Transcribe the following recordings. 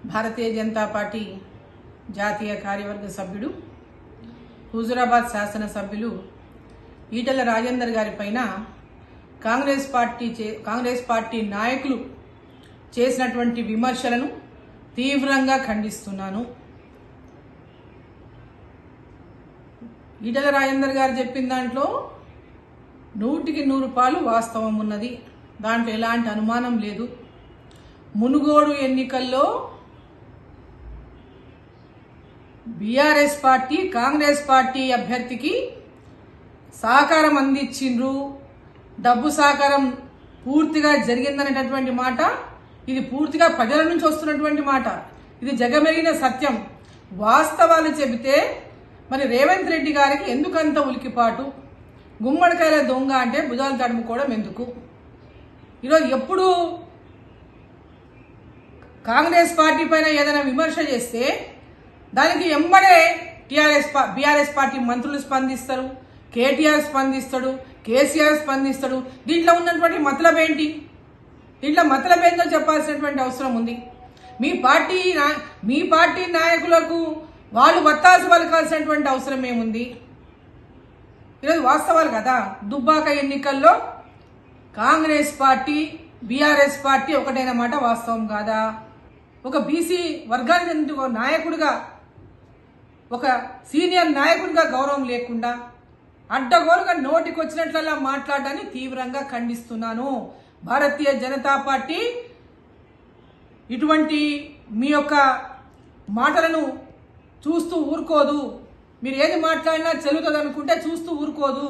భారతీయ Janata party జాతీయ కార్యవర్గ సభ్యుడు హుజురాబాద్ శాసనసభ్యులు ఈటల రాజేందర్ గారి పైన కాంగ్రెస్ పార్టీ చే కాంగ్రెస్ పార్టీ నాయకులు చేసినటువంటి విమర్శలను తీవ్రంగా ఖండిస్తున్నాను ఈటల రాజేందర్ గారు చెప్పిన దాంట్లో నూటికి నూరు పాలు వాస్తవం ఉన్నది దాంట్లో ఎలాంటి అనుమానం లేదు మునుగోడు ఎన్నికల్లో బీఆర్ఎస్ పార్టీ కాంగ్రెస్ పార్టీ అభ్యర్థికి సహకారం అందించిండ్రు డబ్బు సహకారం పూర్తిగా జరిగిందనేటటువంటి మాట ఇది పూర్తిగా ప్రజల నుంచి వస్తున్నటువంటి మాట ఇది జగమెరిగిన సత్యం వాస్తవాలు చెబితే మరి రేవంత్ రెడ్డి గారికి ఎందుకంత ఉలికిపాటు గుమ్మడికాయల దొంగ అంటే భుజాలు తడుముకోవడం ఎందుకు ఈరోజు ఎప్పుడు కాంగ్రెస్ పార్టీ పైన ఏదైనా విమర్శ చేస్తే దానికి ఎంబడే టీఆర్ఎస్ బీఆర్ఎస్ పార్టీ మంత్రులు స్పందిస్తారు కేటీఆర్ స్పందిస్తాడు కేసీఆర్ స్పందిస్తాడు దీంట్లో ఉన్నటువంటి మతలబ్ ఏంటి దీంట్లో మతలబ్ ఏంటో చెప్పాల్సినటువంటి అవసరం ఉంది మీ పార్టీ నా- మీ పార్టీ నాయకులకు వాళ్ళు వత్తాసు పలకాల్సినటువంటి అవసరం ఏముంది ఈరోజు వాస్తవాలు కదా దుబ్బాక ఎన్నికల్లో కాంగ్రెస్ పార్టీ బీఆర్ఎస్ పార్టీ ఒకటైన మాట వాస్తవం కాదా ఒక బీసీ వర్గానికి చెందిన ఒక నాయకుడిగా ఒక సీనియర్ నాయకుడిగా గౌరవం లేకుండా అడ్డగోలుగా నోటికి వచ్చినట్లలా మాట్లాడడాన్ని తీవ్రంగా ఖండిస్తున్నాను భారతీయ జనతా పార్టీ ఇటువంటి మీ యొక్క మాటలను చూస్తూ ఊరుకోదు మీరు ఏది మాట్లాడినా చెల్లుతుంది అనుకుంటే చూస్తూ ఊరుకోదు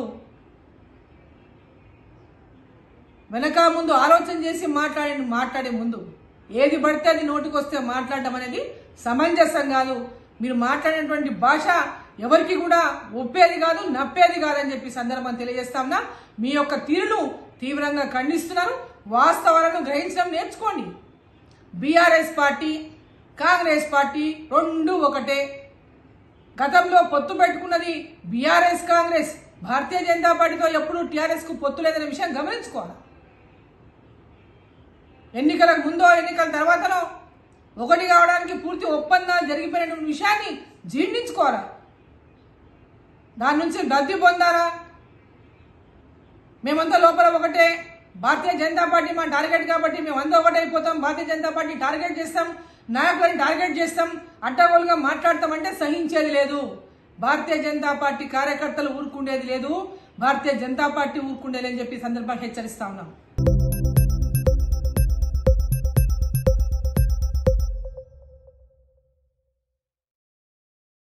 వెనక ముందు ఆలోచన చేసి మాట్లాడే మాట్లాడే ముందు ఏది పడితే అది నోటికి వస్తే మాట్లాడడం అనేది సమంజసం కాదు మీరు మాట్లాడినటువంటి భాష ఎవరికి కూడా ఒప్పేది కాదు నప్పేది కాదని చెప్పి సందర్భం తెలియజేస్తామన్నా మీ యొక్క తీరును తీవ్రంగా ఖండిస్తున్నారు వాస్తవాలను గ్రహించడం నేర్చుకోండి బీఆర్ఎస్ పార్టీ కాంగ్రెస్ పార్టీ రెండు ఒకటే గతంలో పొత్తు పెట్టుకున్నది బీఆర్ఎస్ కాంగ్రెస్ భారతీయ జనతా పార్టీతో ఎప్పుడు టీఆర్ఎస్ కు పొత్తు లేదనే విషయం గమనించుకోవాలి ఎన్నికలకు ముందో ఎన్నికల తర్వాతనో ఒకటి కావడానికి పూర్తి ఒప్పందాలు జరిగిపోయినటువంటి విషయాన్ని జీర్ణించుకోవాలా దాని నుంచి లబ్ధి పొందాలా మేమంతా లోపల ఒకటే భారతీయ జనతా పార్టీ మా టార్గెట్ కాబట్టి మేమంతా ఒకటే అయిపోతాం భారతీయ జనతా పార్టీ టార్గెట్ చేస్తాం నాయకులని టార్గెట్ చేస్తాం అడ్డగోలుగా మాట్లాడతామంటే సహించేది లేదు భారతీయ జనతా పార్టీ కార్యకర్తలు ఊరుకుండేది లేదు భారతీయ జనతా పార్టీ ఊరుకుండేది అని చెప్పి ఈ సందర్భంగా హెచ్చరిస్తా ఉన్నాం